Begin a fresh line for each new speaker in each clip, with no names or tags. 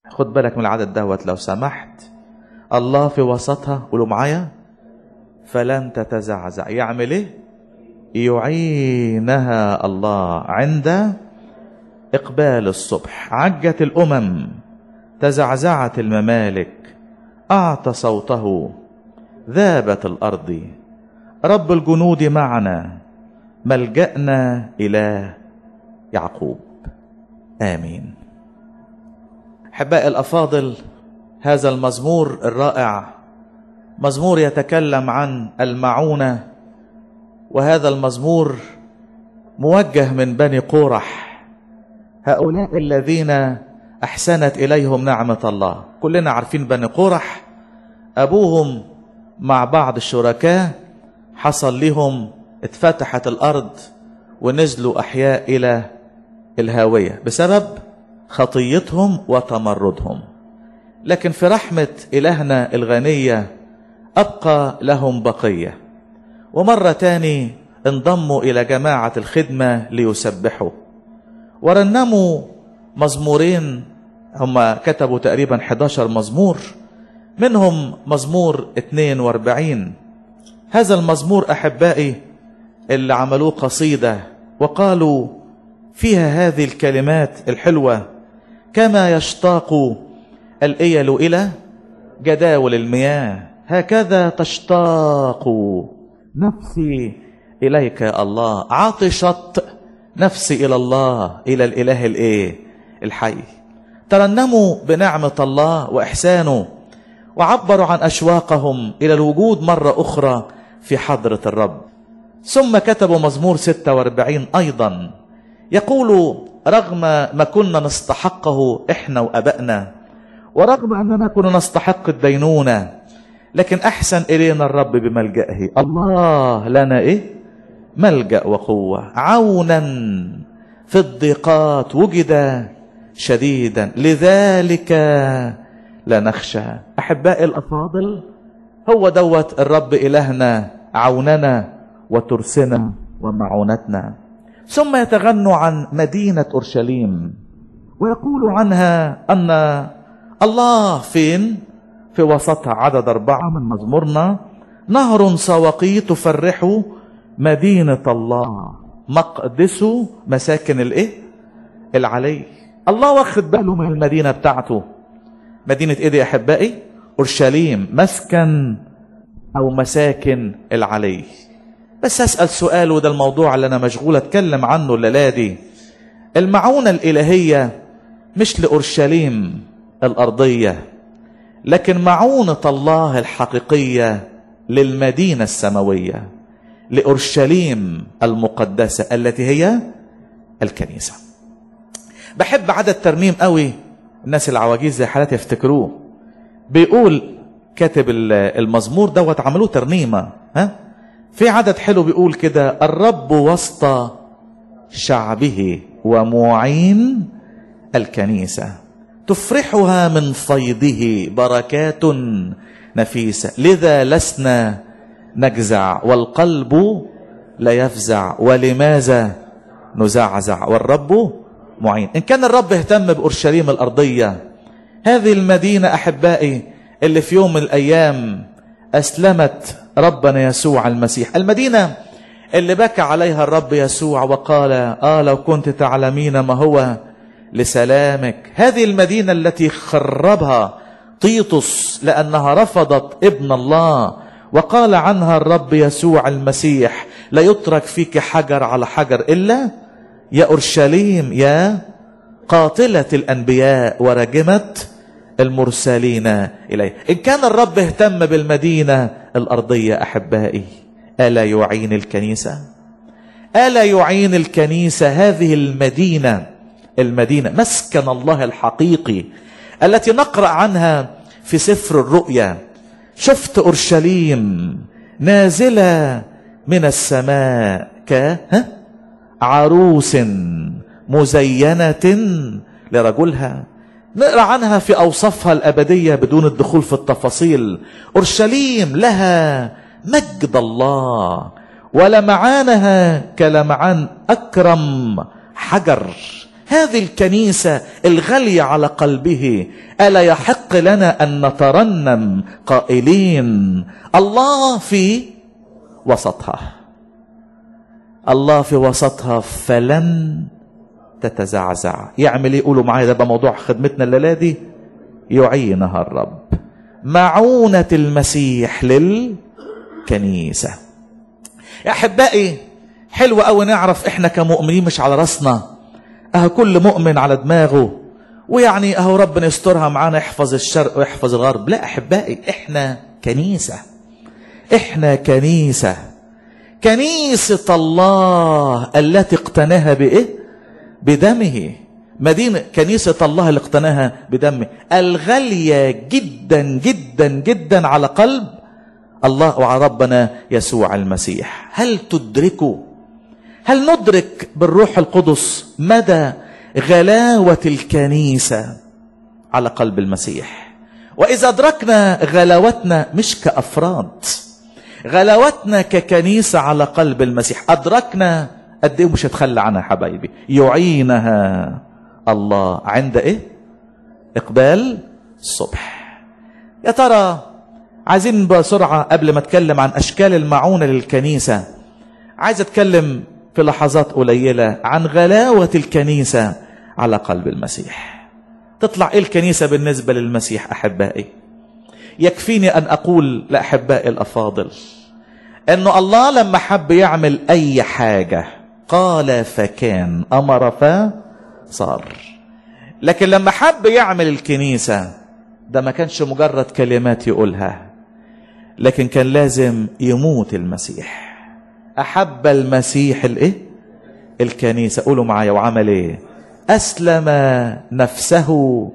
خد بالك من العدد دوت لو سمحت الله في وسطها قولوا معايا فلن تتزعزع يعمل ايه يعينها الله عند اقبال الصبح عجت الامم تزعزعت الممالك اعطى صوته ذابت الارض رب الجنود معنا ملجانا اله يعقوب امين احبائي الافاضل هذا المزمور الرائع مزمور يتكلم عن المعونه وهذا المزمور موجه من بني قورح هؤلاء الذين احسنت اليهم نعمه الله كلنا عارفين بني قورح ابوهم مع بعض الشركاء حصل لهم اتفتحت الارض ونزلوا احياء الى الهاويه بسبب خطيتهم وتمردهم لكن في رحمه الهنا الغنيه ابقى لهم بقيه ومره تاني انضموا الى جماعه الخدمه ليسبحوا ورنموا مزمورين هم كتبوا تقريبا 11 مزمور منهم مزمور 42 هذا المزمور احبائي اللي عملوه قصيده وقالوا فيها هذه الكلمات الحلوه كما يشتاق الايل الى جداول المياه هكذا تشتاق نفسي اليك يا الله عطشت نفسي الى الله الى الاله الايه الحي ترنموا بنعمه الله واحسانه وعبروا عن اشواقهم الى الوجود مره اخرى في حضره الرب ثم كتبوا مزمور 46 ايضا يقول رغم ما كنا نستحقه احنا وابائنا ورغم اننا كنا نستحق الدينونه لكن احسن الينا الرب بملجئه الله لنا ايه ملجا وقوه عونا في الضيقات وجد شديدا لذلك لا نخشى احبائي الافاضل هو دوت الرب الهنا عوننا وترسنا ومعونتنا ثم يتغنوا عن مدينه اورشليم ويقول عنها ان الله فين في وسطها عدد أربعة من مزمورنا نهر سواقي تفرح مدينة الله مقدس مساكن الايه العلي الله واخد باله من المدينة بتاعته مدينة ايه دي يا احبائي اورشليم مسكن او مساكن العلي بس اسال سؤال وده الموضوع اللي انا مشغول اتكلم عنه الليله دي المعونه الالهيه مش لاورشليم الارضيه لكن معونه الله الحقيقيه للمدينه السماويه لاورشليم المقدسه التي هي الكنيسه بحب عدد ترنيم قوي الناس العواجيز زي حالاتي يفتكروه بيقول كاتب المزمور دوت عملوه ترنيمه ها في عدد حلو بيقول كده الرب وسط شعبه ومعين الكنيسه تفرحها من فيضه بركات نفيسه لذا لسنا نجزع والقلب لا يفزع ولماذا نزعزع والرب معين ان كان الرب اهتم باورشليم الارضيه هذه المدينه احبائي اللي في يوم من الايام اسلمت ربنا يسوع المسيح المدينه اللي بكى عليها الرب يسوع وقال اه لو كنت تعلمين ما هو لسلامك هذه المدينه التي خربها طيطس لانها رفضت ابن الله وقال عنها الرب يسوع المسيح لا يترك فيك حجر على حجر الا يا اورشليم يا قاتله الانبياء ورجمه المرسلين اليه ان كان الرب اهتم بالمدينه الارضيه احبائي الا يعين الكنيسه الا يعين الكنيسه هذه المدينه المدينه مسكن الله الحقيقي التي نقرا عنها في سفر الرؤيا شفت اورشليم نازله من السماء ك عروس مزينه لرجلها نقرا عنها في اوصافها الابديه بدون الدخول في التفاصيل اورشليم لها مجد الله ولمعانها كلمعان اكرم حجر هذه الكنيسة الغالية على قلبه ألا يحق لنا أن نترنم قائلين الله في وسطها الله في وسطها فلن تتزعزع يعمل ايه قولوا معايا ده بقى موضوع خدمتنا الليله دي يعينها الرب معونة المسيح للكنيسة يا أحبائي حلو أوي نعرف إحنا كمؤمنين مش على راسنا أهو كل مؤمن على دماغه ويعني أهو ربنا يسترها معانا يحفظ الشرق ويحفظ الغرب لا أحبائي إحنا كنيسة إحنا كنيسة كنيسة الله التي اقتناها بإيه بدمه مدينة كنيسة الله اللي اقتناها بدمه الغالية جدا جدا جدا على قلب الله وعلى ربنا يسوع المسيح هل تدركوا هل ندرك بالروح القدس مدى غلاوة الكنيسة على قلب المسيح وإذا أدركنا غلاوتنا مش كأفراد غلاوتنا ككنيسة على قلب المسيح أدركنا قد إيه مش هتخلى عنها حبايبي يعينها الله عند إيه إقبال الصبح يا ترى عايزين بسرعة قبل ما اتكلم عن أشكال المعونة للكنيسة عايز اتكلم في لحظات قليلة عن غلاوة الكنيسة على قلب المسيح تطلع ايه الكنيسة بالنسبة للمسيح أحبائي يكفيني أن أقول لأحبائي الأفاضل أنه الله لما حب يعمل أي حاجة قال فكان أمر فصار لكن لما حب يعمل الكنيسة ده ما كانش مجرد كلمات يقولها لكن كان لازم يموت المسيح أحب المسيح الإيه؟ الكنيسة قولوا معايا وعمل إيه؟ أسلم نفسه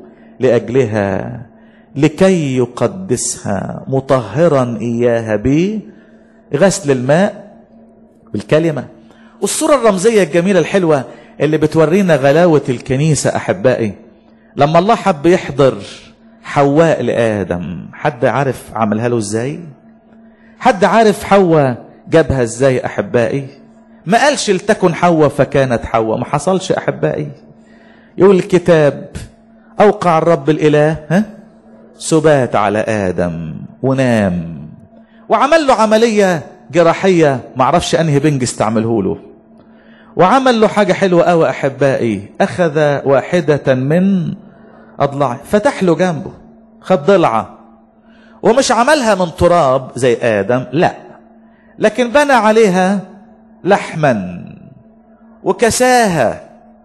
لأجلها لكي يقدسها مطهرا إياها بغسل الماء بالكلمة والصورة الرمزية الجميلة الحلوة اللي بتورينا غلاوة الكنيسة أحبائي لما الله حب يحضر حواء لآدم حد عارف عملها له ازاي حد عارف حواء جابها ازاي أحبائي ما قالش لتكن حواء فكانت حواء ما حصلش أحبائي يقول الكتاب أوقع الرب الإله ها سبات على آدم ونام وعمل له عملية جراحية معرفش أنهي بنج استعمله له وعمل له حاجة حلوة أوي أحبائي أخذ واحدة من أضلاعه فتح له جنبه خد ضلعة ومش عملها من تراب زي آدم لا لكن بنى عليها لحما وكساها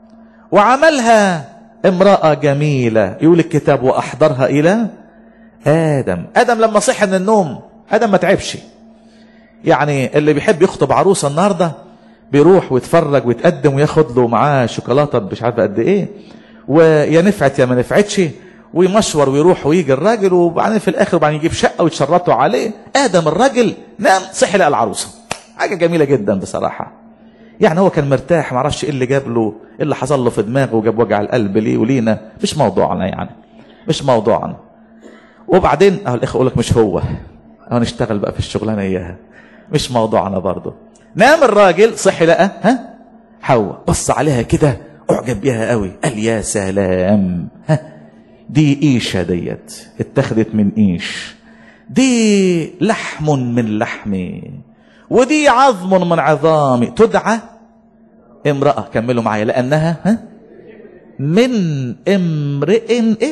وعملها امرأة جميلة يقول الكتاب وأحضرها إلى آدم آدم لما صحي من النوم آدم ما تعبش يعني اللي بيحب يخطب عروسة النهاردة بيروح ويتفرج ويتقدم وياخد له معاه شوكولاتة مش عارف قد ايه ويا نفعت يا ما نفعتش ويمشور ويروح ويجي الراجل وبعدين في الاخر وبعدين يجيب شقه ويتشرطوا عليه ادم الراجل نام صحي لقى العروسه حاجه جميله جدا بصراحه يعني هو كان مرتاح ما اعرفش ايه اللي جاب له ايه اللي حصل له في دماغه وجاب وجع القلب ليه ولينا مش موضوعنا يعني مش موضوعنا وبعدين اهو الاخوه يقول لك مش هو اهو نشتغل بقى في الشغلانه اياها مش موضوعنا برضه نام الراجل صحي لقى ها حواء بص عليها كده اعجب بيها قوي قال يا سلام ها دي ايشة ديت اتخذت من ايش دي لحم من لحمي ودي عظم من عظامي تدعى امرأة كملوا معايا لأنها ها من امرئ ايه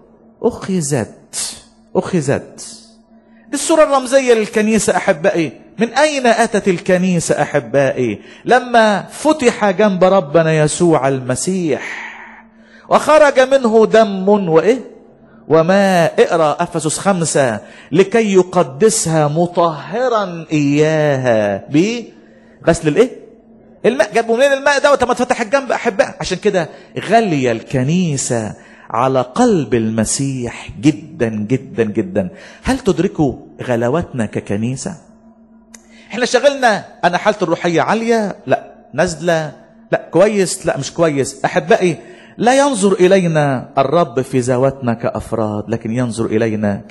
أخذت أخذت دي الصورة الرمزية للكنيسة أحبائي من أين أتت الكنيسة أحبائي لما فتح جنب ربنا يسوع المسيح وخرج منه دم وإيه وماء اقرأ أفسس خمسة لكي يقدسها مطهرا إياها بغسل الإيه الماء جابوا منين الماء ده وتم فتح الجنب أحبائي عشان كده غالية الكنيسة على قلب المسيح جدا جدا جدا هل تدركوا غلاوتنا ككنيسه احنا شغلنا انا حالتي الروحيه عاليه لا نازله لا كويس لا مش كويس احبائي لا ينظر الينا الرب في ذواتنا كافراد لكن ينظر الينا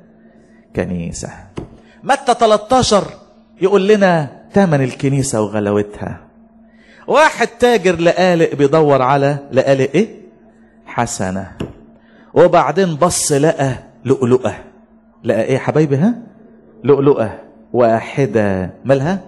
ككنيسه متى 13 يقول لنا ثمن الكنيسه وغلاوتها واحد تاجر لقالق بيدور على لقالق ايه حسنة وبعدين بص لقى لؤلؤة لقى ايه يا حبايبي ها لؤلؤة واحدة مالها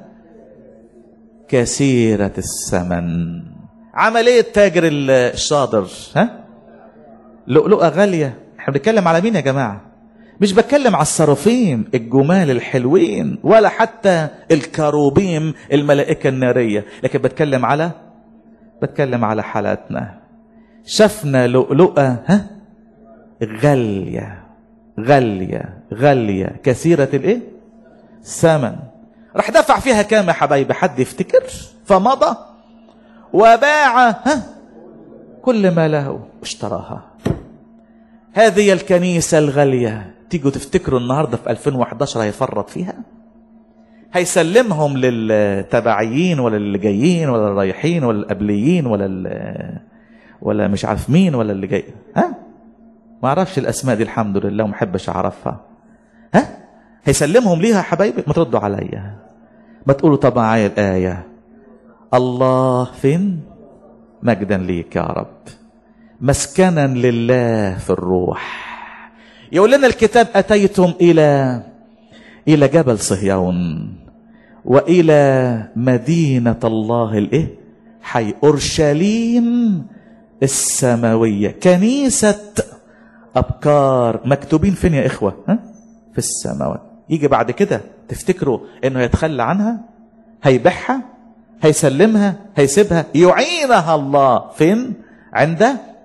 كثيرة الثمن عمل ايه التاجر الشاطر ها لؤلؤة غالية احنا بنتكلم على مين يا جماعة مش بتكلم على الصرافين الجمال الحلوين ولا حتى الكروبيم الملائكة النارية لكن بتكلم على بتكلم على حالاتنا شفنا لؤلؤة ها غالية غالية غالية كثيرة الايه ثمن راح دفع فيها كام يا حبايبي حد يفتكر فمضى وباع ها كل ما له اشتراها هذه الكنيسة الغالية تيجوا تفتكروا النهاردة في 2011 هيفرط فيها هيسلمهم للتبعيين ولا اللي جايين ولا الرايحين ولا القبليين ولا ال- ولا مش عارف مين ولا اللي جاي ها ما اعرفش الاسماء دي الحمد لله وما احبش اعرفها ها هيسلمهم ليها يا حبايبي ما تردوا عليا ما تقولوا طبعا معايا الايه الله فين مجدا ليك يا رب مسكنا لله في الروح يقول لنا الكتاب اتيتم الى الى جبل صهيون والى مدينه الله الايه حي اورشليم السماويه كنيسه ابكار مكتوبين فين يا اخوه ها في السماوات يجي بعد كده تفتكروا انه يتخلى عنها هيبيعها هيسلمها هيسيبها يعينها الله فين عند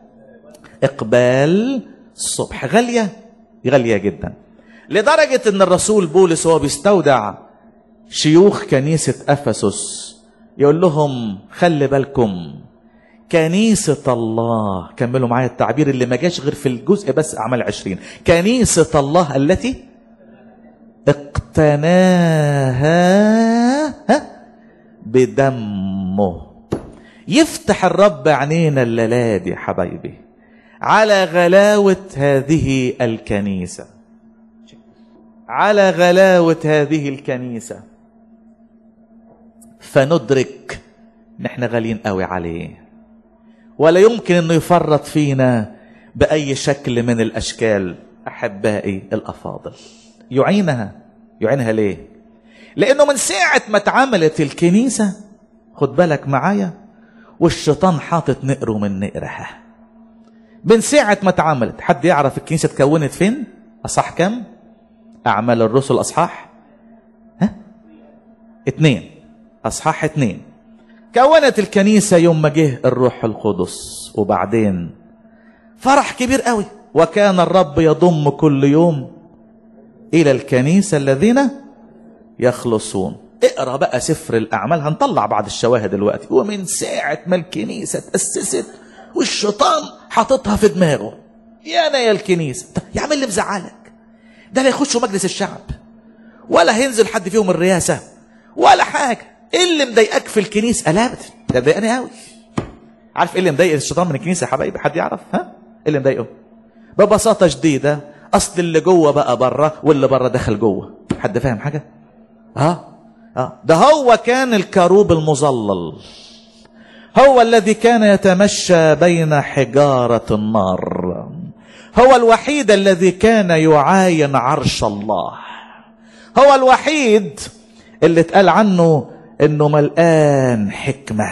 اقبال الصبح غاليه غاليه جدا لدرجه ان الرسول بولس وهو بيستودع شيوخ كنيسه افسس يقول لهم خلي بالكم كنيسة الله كملوا معايا التعبير اللي ما جاش غير في الجزء بس أعمال عشرين كنيسة الله التي اقتناها ها؟ بدمه يفتح الرب عينينا الليلة دي حبايبي على غلاوة هذه الكنيسة على غلاوة هذه الكنيسة فندرك ان احنا غاليين قوي عليه ولا يمكن انه يفرط فينا باي شكل من الاشكال احبائي الافاضل يعينها يعينها ليه لانه من ساعه ما اتعملت الكنيسه خد بالك معايا والشيطان حاطط نقره من نقرها من ساعه ما اتعملت حد يعرف الكنيسه اتكونت فين اصح كم اعمال الرسل اصحاح ها اتنين اصحاح اتنين كونت الكنيسة يوم ما جه الروح القدس وبعدين فرح كبير قوي وكان الرب يضم كل يوم إلى الكنيسة الذين يخلصون اقرا بقى سفر الأعمال هنطلع بعض الشواهد دلوقتي ومن ساعة ما الكنيسة تأسست والشيطان حاططها في دماغه يا أنا يا الكنيسة طب يا عم اللي مزعلك ده لا يخشوا مجلس الشعب ولا هينزل حد فيهم الرئاسة ولا حاجة ايه اللي مضايقك في الكنيسه لا ابدا ده مضايقني قوي عارف ايه اللي مضايق الشيطان من الكنيسه يا حبايبي حد يعرف ها ايه اللي مضايقه ببساطه شديده اصل اللي جوه بقى بره واللي بره دخل جوه حد فاهم حاجه اه اه ده هو كان الكروب المظلل هو الذي كان يتمشى بين حجاره النار هو الوحيد الذي كان يعاين عرش الله هو الوحيد اللي اتقال عنه انه ملقان حكمة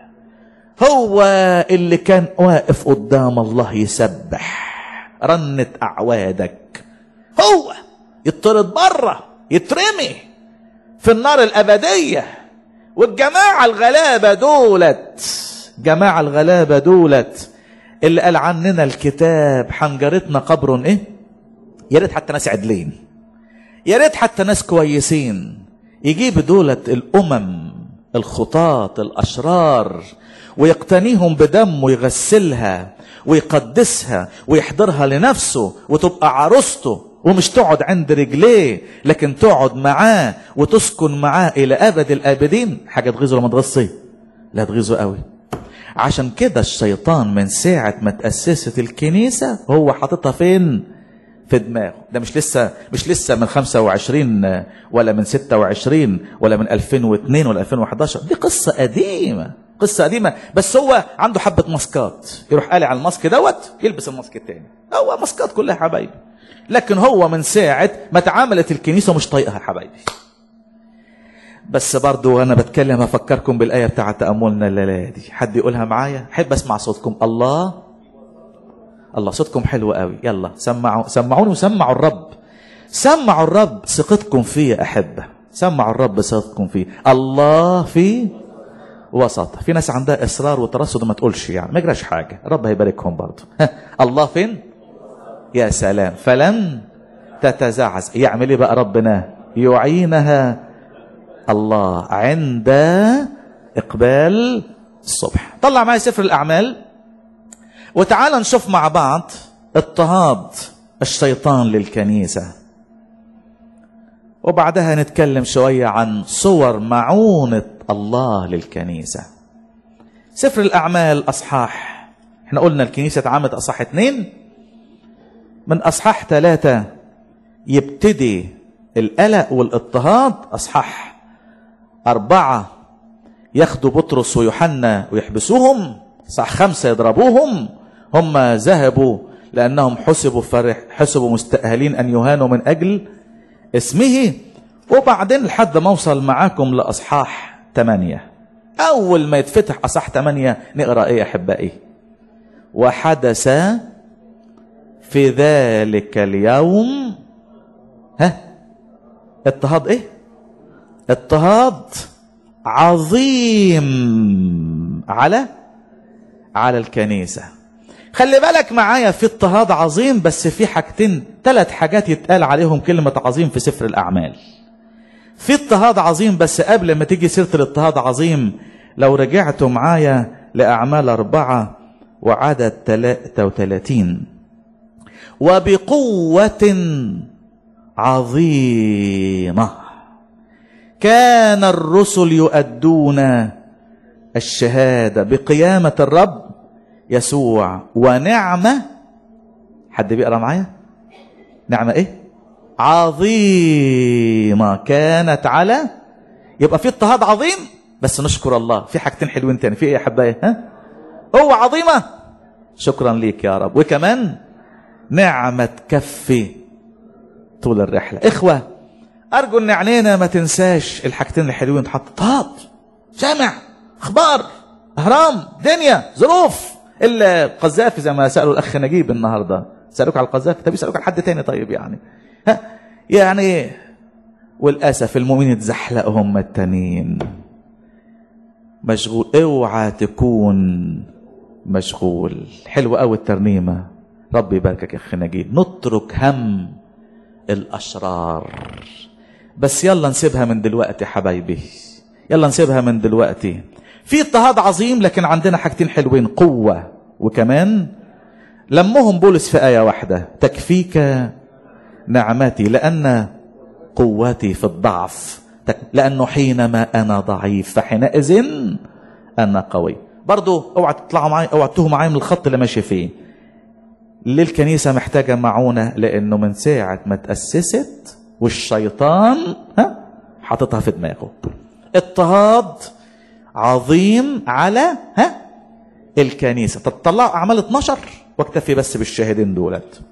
هو اللي كان واقف قدام الله يسبح رنة اعوادك هو يطرد بره يترمي في النار الابدية والجماعة الغلابة دولت جماعة الغلابة دولت اللي قال عننا الكتاب حنجرتنا قبر ايه يا ريت حتى ناس عدلين يا ريت حتى ناس كويسين يجيب دولة الأمم الخطاة الأشرار ويقتنيهم بدم ويغسلها ويقدسها ويحضرها لنفسه وتبقى عروسته ومش تقعد عند رجليه لكن تقعد معاه وتسكن معاه إلى أبد الآبدين حاجة تغيظه ولا ما تغيظش لا تغيظه قوي عشان كده الشيطان من ساعة ما تأسست الكنيسة هو حاططها فين؟ في دماغه ده مش لسه مش لسه من 25 ولا من 26 ولا من 2002 ولا 2011 دي قصة قديمة قصة قديمة بس هو عنده حبة ماسكات يروح قالع على الماسك دوت يلبس الماسك التاني هو ماسكات كلها يا حبايبي لكن هو من ساعة ما تعاملت الكنيسة مش طايقها يا حبايبي بس برضو انا بتكلم افكركم بالايه بتاعه تاملنا الليله دي حد يقولها معايا احب اسمع صوتكم الله الله صوتكم حلو قوي يلا سمعوا سمعوني وسمعوا الرب سمعوا الرب ثقتكم فيه يا احبه سمعوا الرب ثقتكم فيه الله في وسط في ناس عندها اصرار وترصد وما تقولش يعني ما يجراش حاجه الرب هيباركهم برضه الله فين يا سلام فلن تتزعزع يعمل ايه بقى ربنا يعينها الله عند اقبال الصبح طلع معي سفر الاعمال وتعال نشوف مع بعض اضطهاد الشيطان للكنيسه وبعدها نتكلم شويه عن صور معونه الله للكنيسه سفر الاعمال اصحاح احنا قلنا الكنيسه اتعاملت اصحاح اتنين من اصحاح ثلاثه يبتدي القلق والاضطهاد اصحاح أربعة ياخدوا بطرس ويوحنا ويحبسوهم صح خمسة يضربوهم هم ذهبوا لأنهم حسبوا فرح حسبوا مستأهلين أن يهانوا من أجل اسمه وبعدين لحد ما أوصل معاكم لأصحاح ثمانية أول ما يتفتح أصحاح ثمانية نقرأ إيه يا أحبائي وحدث في ذلك اليوم ها اضطهاد ايه اضطهاد عظيم على على الكنيسة خلي بالك معايا في اضطهاد عظيم بس في حاجتين ثلاث حاجات يتقال عليهم كلمة عظيم في سفر الأعمال في اضطهاد عظيم بس قبل ما تيجي سيرة الاضطهاد عظيم لو رجعتوا معايا لأعمال أربعة وعدد 33 وبقوة عظيمة كان الرسل يؤدون الشهادة بقيامة الرب يسوع ونعمة حد بيقرا معايا نعمة ايه عظيمة كانت على يبقى في اضطهاد عظيم بس نشكر الله في حاجتين حلوين تاني في ايه يا حبايبي ها هو عظيمة شكرا ليك يا رب وكمان نعمة تكفي طول الرحلة إخوة أرجو إن عينينا ما تنساش الحاجتين الحلوين تحط طاط سامع أخبار أهرام دنيا ظروف القذافي زي ما سألوا الأخ نجيب النهاردة سألوك على القذافي طب يسألوك على حد تاني طيب يعني ها يعني والأسف المؤمنين اتزحلقوا هم التانيين مشغول اوعى تكون مشغول حلوة قوي الترنيمة ربي يباركك يا اخي نجيب نترك هم الاشرار بس يلا نسيبها من دلوقتي حبايبي يلا نسيبها من دلوقتي في اضطهاد عظيم لكن عندنا حاجتين حلوين قوة وكمان لمهم بولس في آية واحدة تكفيك نعمتي لأن قوتي في الضعف لأنه حينما أنا ضعيف فحينئذ أنا قوي برضو اوعى تطلعوا معايا اوعى تتوهوا معايا من الخط اللي ماشي فيه ليه الكنيسة محتاجة معونة لأنه من ساعة ما تأسست والشيطان ها حاططها في دماغه اضطهاد عظيم على ها الكنيسة تطلعوا أعمال 12 واكتفي بس بالشاهدين دولت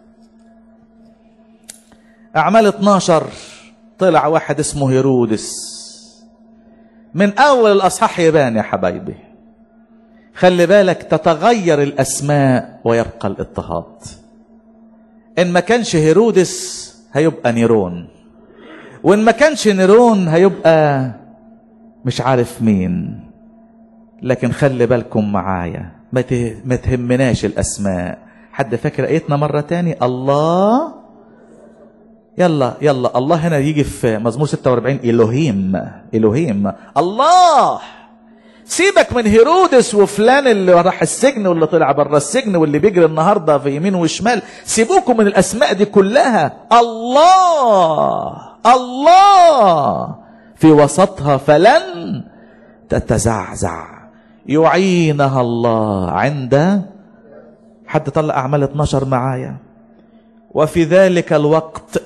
أعمال 12 طلع واحد اسمه هيرودس من أول الأصحاح يبان يا حبايبي خلي بالك تتغير الأسماء ويبقى الاضطهاد إن ما كانش هيرودس هيبقى نيرون وإن ما كانش نيرون هيبقى مش عارف مين لكن خلي بالكم معايا ما ما تهمناش الأسماء حد فاكر آيتنا مرة تاني الله يلا يلا الله هنا يجي في مزمور 46 إلهيم إلهيم الله سيبك من هيرودس وفلان اللي راح السجن واللي طلع بره السجن واللي بيجري النهارده في يمين وشمال سيبوكم من الاسماء دي كلها الله الله في وسطها فلن تتزعزع يعينها الله عند حد طلع اعمال 12 معايا وفي ذلك الوقت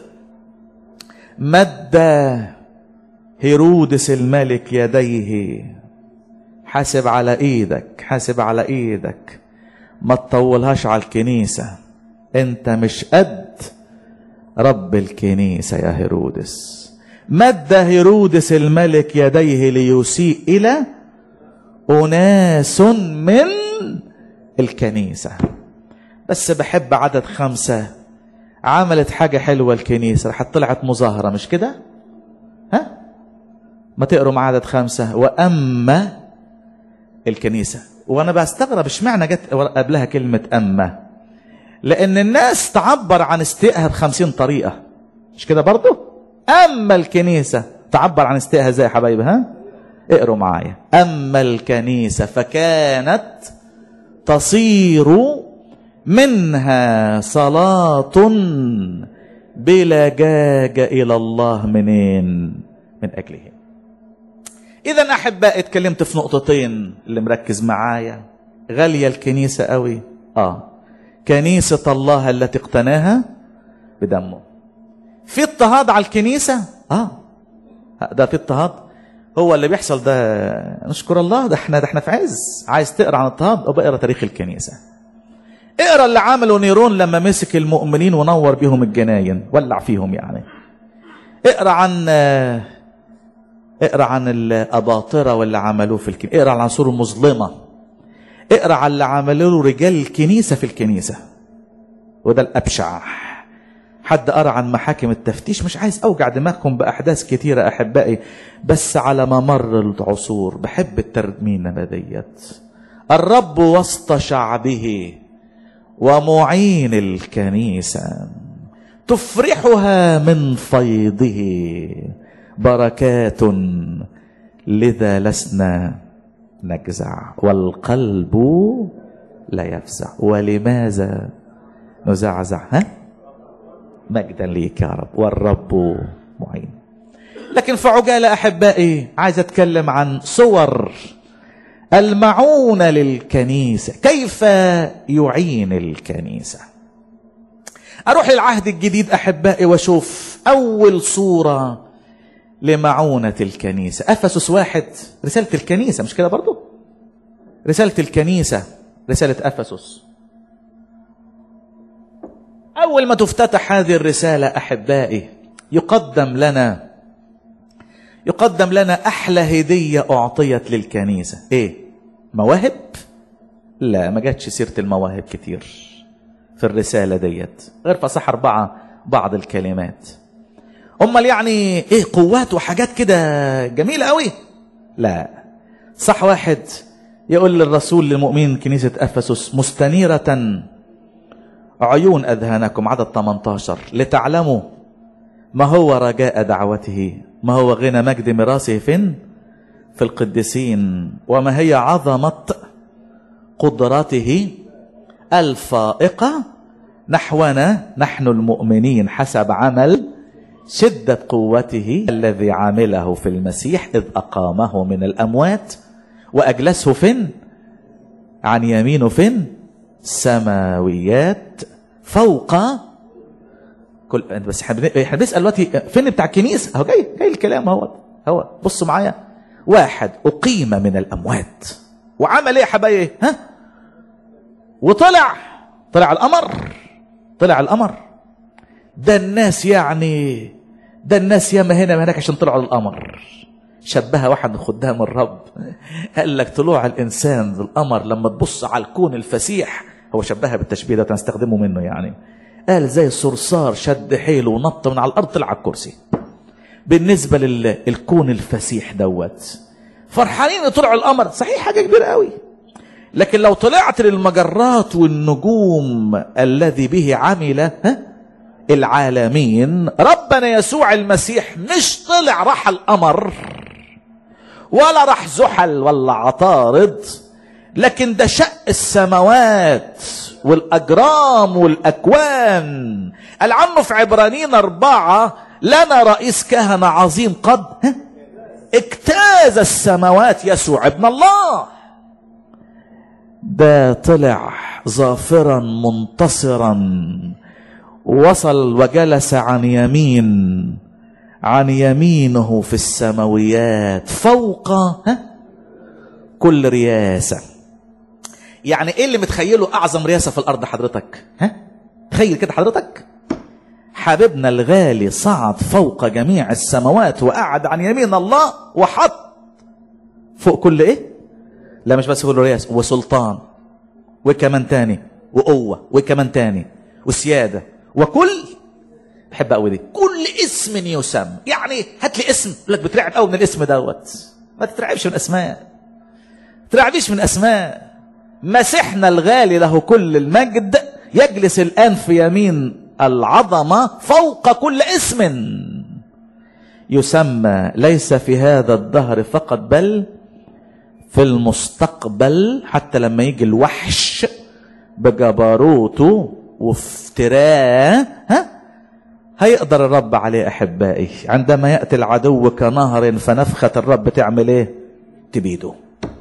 مد هيرودس الملك يديه حاسب على ايدك حاسب على ايدك ما تطولهاش على الكنيسة انت مش قد رب الكنيسة يا هيرودس مد هيرودس الملك يديه ليسيء إلى أناس من الكنيسة بس بحب عدد خمسة عملت حاجة حلوة الكنيسة راح طلعت مظاهرة مش كده ها ما تقروا مع عدد خمسة وأما الكنيسة وأنا بستغرب اشمعنى جت قبلها كلمة أما لأن الناس تعبر عن استيائها بخمسين طريقة مش كده برضو أما الكنيسة تعبر عن استيائها ازاي يا حبايبي ها اقروا معايا أما الكنيسة فكانت تصير منها صلاة بلجاجة إلى الله منين من أجله إذا أحبائي اتكلمت في نقطتين اللي مركز معايا غالية الكنيسة قوي آه كنيسة الله التي اقتناها بدمه في اضطهاد على الكنيسة آه ده في اضطهاد هو اللي بيحصل ده نشكر الله ده احنا ده احنا في عز عايز تقرا عن اضطهاد او اقرا تاريخ الكنيسه اقرا اللي عمله نيرون لما مسك المؤمنين ونور بيهم الجناين ولع فيهم يعني اقرا عن اقرا عن الاباطره واللي عملوه في الكنيسه اقرا عن العنصر المظلمه اقرا عن اللي عملوه رجال الكنيسه في الكنيسه وده الابشع حد قرا عن محاكم التفتيش مش عايز اوجع دماغكم باحداث كتيره احبائي بس على ممر العصور بحب الترمينه ديت الرب وسط شعبه ومعين الكنيسه تفرحها من فيضه بركات لذا لسنا نجزع والقلب لا يفزع ولماذا نزعزع ها مجدا ليك يا رب والرب معين لكن في عجالة أحبائي عايز أتكلم عن صور المعونة للكنيسة كيف يعين الكنيسة أروح للعهد الجديد أحبائي وأشوف أول صورة لمعونة الكنيسة أفسس واحد رسالة الكنيسة مش كده برضو رسالة الكنيسة رسالة أفسس أول ما تفتتح هذه الرسالة أحبائي يقدم لنا يقدم لنا أحلى هدية أعطيت للكنيسة إيه؟ مواهب؟ لا ما جاتش سيرة المواهب كتير في الرسالة ديت غير فصح أربعة بعض الكلمات أمال يعني إيه قوات وحاجات كده جميلة قوي لا صح واحد يقول للرسول للمؤمنين كنيسة أفسس مستنيرة عيون أذهانكم عدد 18 لتعلموا ما هو رجاء دعوته ما هو غنى مجد ميراثه فين في القديسين وما هي عظمة قدرته الفائقة نحونا نحن المؤمنين حسب عمل شدة قوته الذي عمله في المسيح إذ أقامه من الأموات وأجلسه فين عن يمينه فين سماويات فوق كل بس احنا بنسال دلوقتي فين بتاع الكنيسه اهو جاي جاي الكلام اهو هو بصوا معايا واحد اقيم من الاموات وعمل ايه يا حبايبي ها وطلع طلع القمر طلع القمر ده الناس يعني ده الناس ياما هنا هناك عشان طلعوا القمر شبهها واحد من خدام الرب قال لك طلوع الانسان القمر لما تبص على الكون الفسيح هو شبهها بالتشبيه ده هنستخدمه منه يعني قال زي الصرصار شد حيله ونط من على الارض طلع على الكرسي بالنسبه للكون الفسيح دوت فرحانين طلعوا القمر صحيح حاجه كبيره قوي لكن لو طلعت للمجرات والنجوم الذي به عمل ها العالمين ربنا يسوع المسيح مش طلع راح القمر ولا راح زحل ولا عطارد لكن ده شق السماوات والأجرام والأكوان قال عنه في عبرانيين أربعة لنا رئيس كهنة عظيم قد اجتاز السماوات يسوع ابن الله ده طلع ظافرا منتصرا وصل وجلس عن يمين عن يمينه في السماويات فوق ها كل رياسة يعني ايه اللي متخيله اعظم رياسة في الارض حضرتك ها تخيل كده حضرتك حبيبنا الغالي صعد فوق جميع السماوات وقعد عن يمين الله وحط فوق كل ايه لا مش بس كل رياس وسلطان وكمان تاني وقوة وكمان تاني وسيادة وكل بحب قوي دي كل اسم يسمى يعني هات لي اسم يقول لك بترعب قوي من الاسم دوت ما تترعبش من اسماء ترعبيش من اسماء مسيحنا الغالي له كل المجد يجلس الان في يمين العظمه فوق كل اسم يسمى ليس في هذا الدهر فقط بل في المستقبل حتى لما يجي الوحش بجبروته وافتراه ها هيقدر الرب عليه احبائي عندما ياتي العدو كنهر فنفخه الرب تعمل ايه تبيده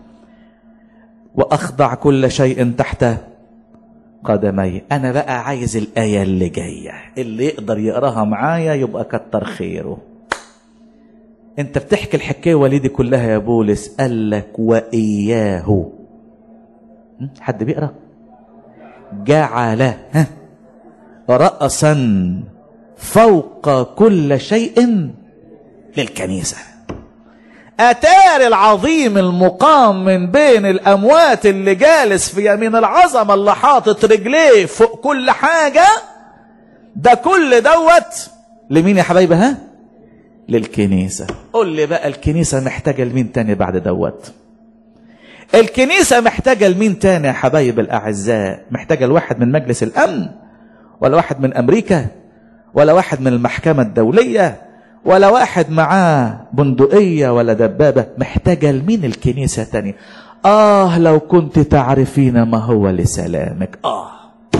واخضع كل شيء تحت قدمي انا بقى عايز الايه اللي جايه اللي يقدر يقراها معايا يبقى كتر خيره انت بتحكي الحكايه وليدي كلها يا بولس قال لك واياه حد بيقرا جعل ها راسا فوق كل شيء للكنيسه اتار العظيم المقام من بين الاموات اللي جالس في يمين العظمه اللي حاطط رجليه فوق كل حاجه ده كل دوت لمين يا حبايبي ها للكنيسه قول لي بقى الكنيسه محتاجه لمين تاني بعد دوت الكنيسه محتاجه لمين تاني يا حبايب الاعزاء محتاجه لواحد من مجلس الامن ولا واحد من امريكا ولا واحد من المحكمه الدوليه ولا واحد معاه بندقية ولا دبابة محتاجة لمين الكنيسة تاني آه لو كنت تعرفين ما هو لسلامك آه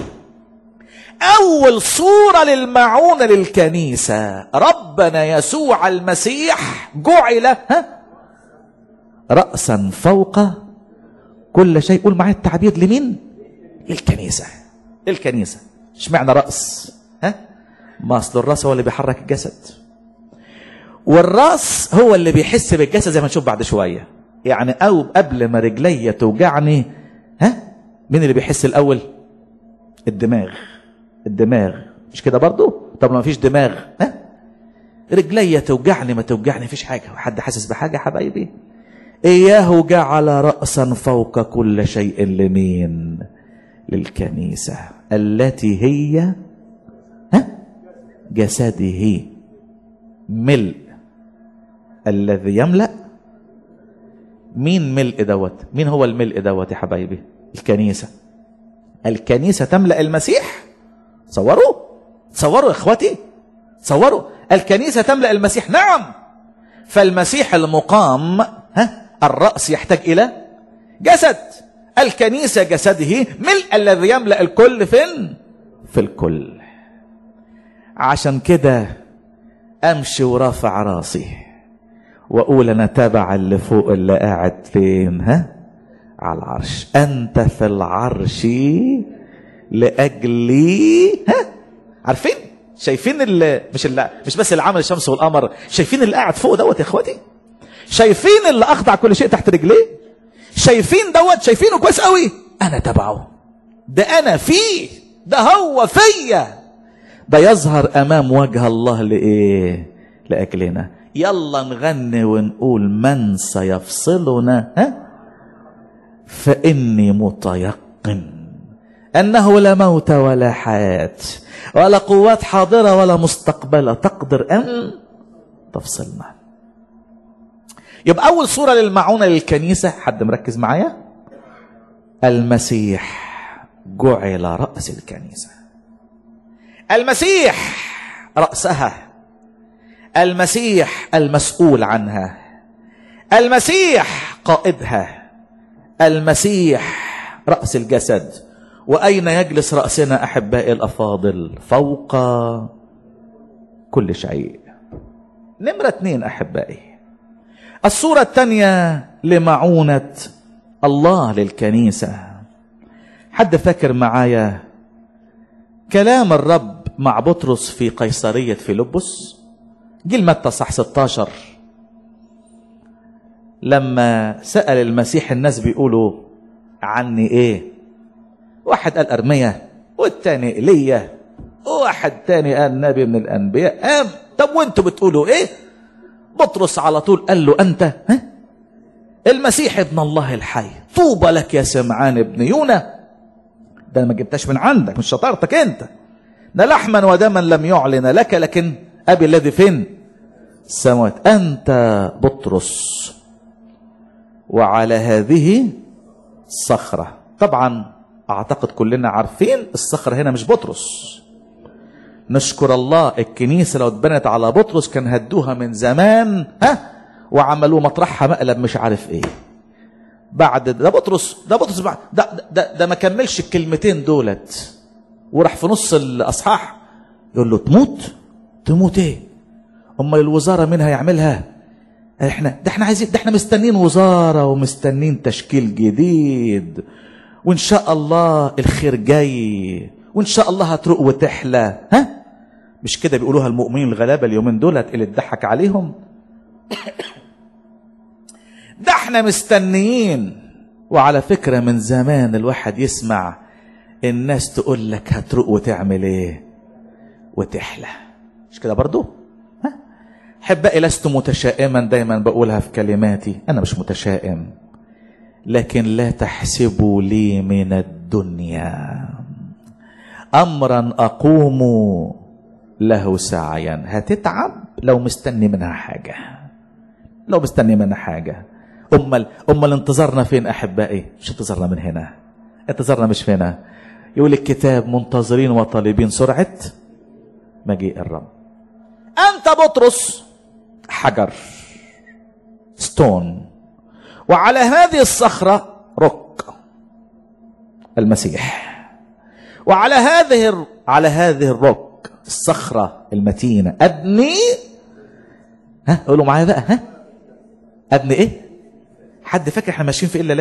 أول صورة للمعونة للكنيسة ربنا يسوع المسيح جعل ها رأسا فوق كل شيء قول معايا التعبير لمين للكنيسة الكنيسة اشمعنى رأس ها ما أصل الرأس هو اللي بيحرك الجسد والراس هو اللي بيحس بالجسد زي ما نشوف بعد شويه يعني او قبل ما رجلي توجعني ها مين اللي بيحس الاول الدماغ الدماغ مش كده برضو طب ما فيش دماغ ها رجلي توجعني ما توجعني فيش حاجه حد حاسس بحاجه حبايبي اياه جعل راسا فوق كل شيء لمين للكنيسه التي هي ها جسده ملء الذي يملأ مين ملء دوت مين هو الملء دوت يا حبايبي الكنيسة الكنيسة تملأ المسيح صوروا صوروا يا اخواتي صوروا الكنيسة تملأ المسيح نعم فالمسيح المقام ها الرأس يحتاج إلى جسد الكنيسة جسده ملء الذي يملأ الكل فين في الكل عشان كده امشي ورافع راسي واقول انا تابع اللي فوق اللي قاعد فين ها على العرش انت في العرش لاجلي ها عارفين شايفين اللي مش اللي مش بس اللي عمل الشمس والقمر شايفين اللي قاعد فوق دوت يا اخواتي شايفين اللي اخضع كل شيء تحت رجليه شايفين دوت شايفينه كويس قوي انا تبعه ده انا فيه ده هو فيا ده يظهر امام وجه الله لايه لاجلنا يلا نغني ونقول من سيفصلنا ها فاني متيقن انه لا موت ولا حياه ولا قوات حاضره ولا مستقبله تقدر ان تفصلنا يبقى اول صوره للمعونه للكنيسه حد مركز معايا المسيح جعل راس الكنيسه المسيح رأسها المسيح المسؤول عنها المسيح قائدها المسيح رأس الجسد وأين يجلس رأسنا أحبائي الأفاضل فوق كل شيء نمرة اثنين أحبائي الصورة الثانية لمعونة الله للكنيسة حد فاكر معايا كلام الرب مع بطرس في قيصرية فيلبس جيل متى صح 16 لما سأل المسيح الناس بيقولوا عني ايه واحد قال ارمية والتاني ايليا وواحد تاني قال نبي من الانبياء قام طب وانتوا بتقولوا ايه بطرس على طول قال له انت ها المسيح ابن الله الحي طوبى لك يا سمعان ابن يونا ده ما جبتش من عندك مش شطارتك انت ده لحما ودما لم يعلن لك لكن ابي الذي فين السماوات انت بطرس وعلى هذه الصخره طبعا اعتقد كلنا عارفين الصخره هنا مش بطرس نشكر الله الكنيسه لو اتبنت على بطرس كان هدوها من زمان ها وعملوا مطرحها مقلب مش عارف ايه بعد ده بطرس ده بطرس بعد ده ده, ده ما كملش الكلمتين دولت وراح في نص الاصحاح يقول له تموت تموت ايه امال الوزاره مين هيعملها احنا ده احنا عايزين ده احنا مستنين وزاره ومستنين تشكيل جديد وان شاء الله الخير جاي وان شاء الله هتروق وتحلى ها مش كده بيقولوها المؤمنين الغلابه اليومين دولت اللي اتضحك عليهم ده احنا مستنيين وعلى فكره من زمان الواحد يسمع الناس تقول لك هتروق وتعمل ايه وتحلى مش كده برضو ها احبائي لست متشائما دايما بقولها في كلماتي انا مش متشائم لكن لا تحسبوا لي من الدنيا امرا اقوم له سعيا هتتعب لو مستني منها حاجه لو مستني منها حاجه امال امال انتظارنا فين احبائي مش انتظارنا من هنا انتظارنا مش هنا يقول الكتاب منتظرين وطالبين سرعه مجيء الرب انت بطرس حجر ستون وعلى هذه الصخره رك المسيح وعلى هذه على هذه الرك الصخره المتينه ابني ها قولوا معايا بقى ها ابني ايه حد فاكر احنا ماشيين في الا